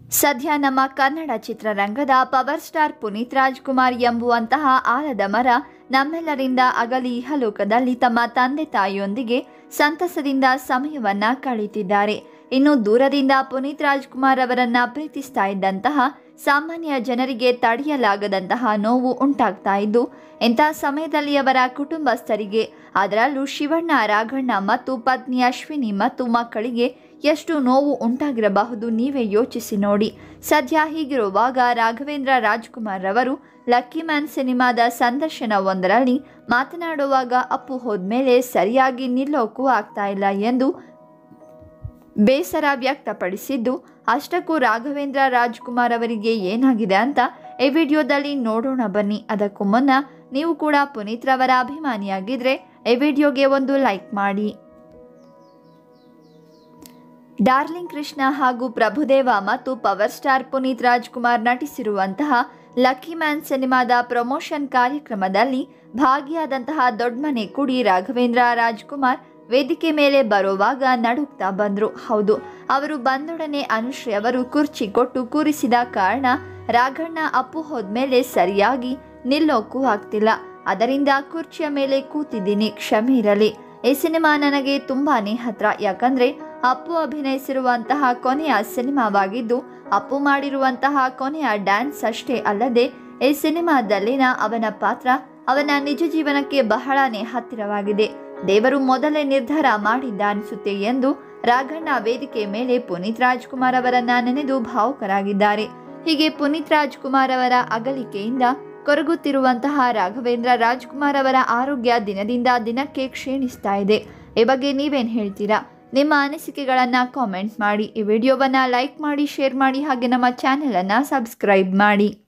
ಸದ್ಯ ನಮ್ಮ ಕನ್ನಡ ಚಿತ್ರರಂಗದ ಪವರ್ ಸ್ಟಾರ್ ಪುನೀತ್ ರಾಜ್ಕುಮಾರ್ ಎಂಬುವಂತಹ ಆಲದ ಮರ ನಮ್ಮೆಲ್ಲರಿಂದ ಅಗಲಿ ಇಹಲೋಕದಲ್ಲಿ ತಮ್ಮ ತಂದೆ ತಾಯಿಯೊಂದಿಗೆ ಸಂತಸದಿಂದ ಸಮಯವನ್ನ ಕಳೀತಿದ್ದಾರೆ ಇನ್ನು ದೂರದಿಂದ ಪುನೀತ್ ರಾಜ್ಕುಮಾರ್ ಅವರನ್ನ ಪ್ರೀತಿಸ್ತಾ ಇದ್ದಂತಹ ಸಾಮಾನ್ಯ ಜನರಿಗೆ ತಡೆಯಲಾಗದಂತಹ ನೋವು ಉಂಟಾಗ್ತಾ ಇದ್ದು ಇಂಥ ಸಮಯದಲ್ಲಿ ಅವರ ಕುಟುಂಬಸ್ಥರಿಗೆ ಅದರಲ್ಲೂ ಶಿವಣ್ಣ ರಾಘಣ್ಣ ಮತ್ತು ಪತ್ನಿ ಅಶ್ವಿನಿ ಮತ್ತು ಮಕ್ಕಳಿಗೆ ಎಷ್ಟು ನೋವು ಉಂಟಾಗಿರಬಹುದು ನೀವೇ ಯೋಚಿಸಿ ನೋಡಿ ಸದ್ಯ ಹೀಗಿರುವಾಗ ರಾಘವೇಂದ್ರ ರಾಜ್ಕುಮಾರ್ ಅವರು ಲಕ್ಕಿ ಮ್ಯಾನ್ ಸಿನಿಮಾದ ಸಂದರ್ಶನವೊಂದರಲ್ಲಿ ಮಾತನಾಡುವಾಗ ಅಪ್ಪು ಹೋದ್ಮೇಲೆ ಸರಿಯಾಗಿ ನಿಲ್ಲೋಕ್ಕೂ ಆಗ್ತಾ ಇಲ್ಲ ಎಂದು ಬೇಸರ ವ್ಯಕ್ತಪಡಿಸಿದ್ದು ಅಷ್ಟಕ್ಕೂ ರಾಘವೇಂದ್ರ ರಾಜ್ಕುಮಾರ್ ಅವರಿಗೆ ಏನಾಗಿದೆ ಅಂತ ಈ ವಿಡಿಯೋದಲ್ಲಿ ನೋಡೋಣ ಬನ್ನಿ ಅದಕ್ಕೂ ಮುನ್ನ ನೀವು ಕೂಡ ಪುನೀತ್ ರವರ ಅಭಿಮಾನಿಯಾಗಿದ್ರೆ ಈ ವಿಡಿಯೋಗೆ ಒಂದು ಲೈಕ್ ಮಾಡಿ ಡಾರ್ಲಿಂಗ್ ಕೃಷ್ಣ ಹಾಗೂ ಪ್ರಭುದೇವ ಮತ್ತು ಪವರ್ ಸ್ಟಾರ್ ಪುನೀತ್ ರಾಜ್ಕುಮಾರ್ ನಟಿಸಿರುವಂತಹ ಲಕ್ಕಿ ಮ್ಯಾನ್ ಸಿನಿಮಾದ ಪ್ರಮೋಷನ್ ಕಾರ್ಯಕ್ರಮದಲ್ಲಿ ಭಾಗಿಯಾದಂತಹ ದೊಡ್ಡಮನೆ ಕುಡಿ ರಾಘವೇಂದ್ರ ರಾಜ್ಕುಮಾರ್ ವೇದಿಕೆ ಮೇಲೆ ಬರುವಾಗ ನಡುಕ್ತಾ ಬಂದ್ರು ಹೌದು ಅವರು ಬಂದೊಡನೆ ಅನುಶ್ರೀ ಅವರು ಕುರ್ಚಿ ಕೊಟ್ಟು ಕೂರಿಸಿದ ಕಾರಣ ರಾಘಣ್ಣ ಅಪ್ಪು ಹೋದ್ಮೇಲೆ ಸರಿಯಾಗಿ ನಿಲ್ಲೋಕ್ಕೂ ಆಗ್ತಿಲ್ಲ ಅದರಿಂದ ಕುರ್ಚಿಯ ಮೇಲೆ ಕೂತಿದ್ದೀನಿ ಕ್ಷಮೆ ಇರಲಿ ಈ ಸಿನಿಮಾ ನನಗೆ ತುಂಬಾನೇ ಹತ್ರ ಯಾಕಂದ್ರೆ ಅಪ್ಪು ಅಭಿನಯಿಸಿರುವಂತಹ ಕೊನೆಯ ಸಿನಿಮಾವಾಗಿದ್ದು ಅಪ್ಪು ಮಾಡಿರುವಂತಹ ಕೊನೆಯ ಡ್ಯಾನ್ಸ್ ಅಷ್ಟೇ ಅಲ್ಲದೆ ಈ ಸಿನಿಮಾದಲ್ಲಿನ ಅವನ ಪಾತ್ರ ಅವನ ನಿಜ ಜೀವನಕ್ಕೆ ಬಹಳನೇ ಹತ್ತಿರವಾಗಿದೆ ದೇವರು ಮೊದಲೇ ನಿರ್ಧಾರ ಮಾಡಿದ್ದ ಅನಿಸುತ್ತೆ ಎಂದು ರಾಘಣ್ಣ ವೇದಿಕೆ ಮೇಲೆ ಪುನೀತ್ ರಾಜ್ಕುಮಾರ್ ಅವರನ್ನ ನೆನೆದು ಭಾವುಕರಾಗಿದ್ದಾರೆ ಹೀಗೆ ಪುನೀತ್ ರಾಜ್ಕುಮಾರ್ ಅವರ ಅಗಲಿಕೆಯಿಂದ ಕೊರಗುತ್ತಿರುವಂತಹ ರಾಘವೇಂದ್ರ ರಾಜ್ಕುಮಾರ್ ಅವರ ಆರೋಗ್ಯ ದಿನದಿಂದ ದಿನಕ್ಕೆ ಕ್ಷೀಣಿಸ್ತಾ ಇದೆ ಈ ಬಗ್ಗೆ ನೀವೇನು ಹೇಳ್ತೀರಾ ನಿಮ್ಮ ಅನಿಸಿಕೆಗಳನ್ನು ಕಾಮೆಂಟ್ ಮಾಡಿ ಈ ವಿಡಿಯೋವನ್ನು ಲೈಕ್ ಮಾಡಿ ಶೇರ್ ಮಾಡಿ ಹಾಗೆ ನಮ್ಮ ಚಾನೆಲನ್ನು ಸಬ್ಸ್ಕ್ರೈಬ್ ಮಾಡಿ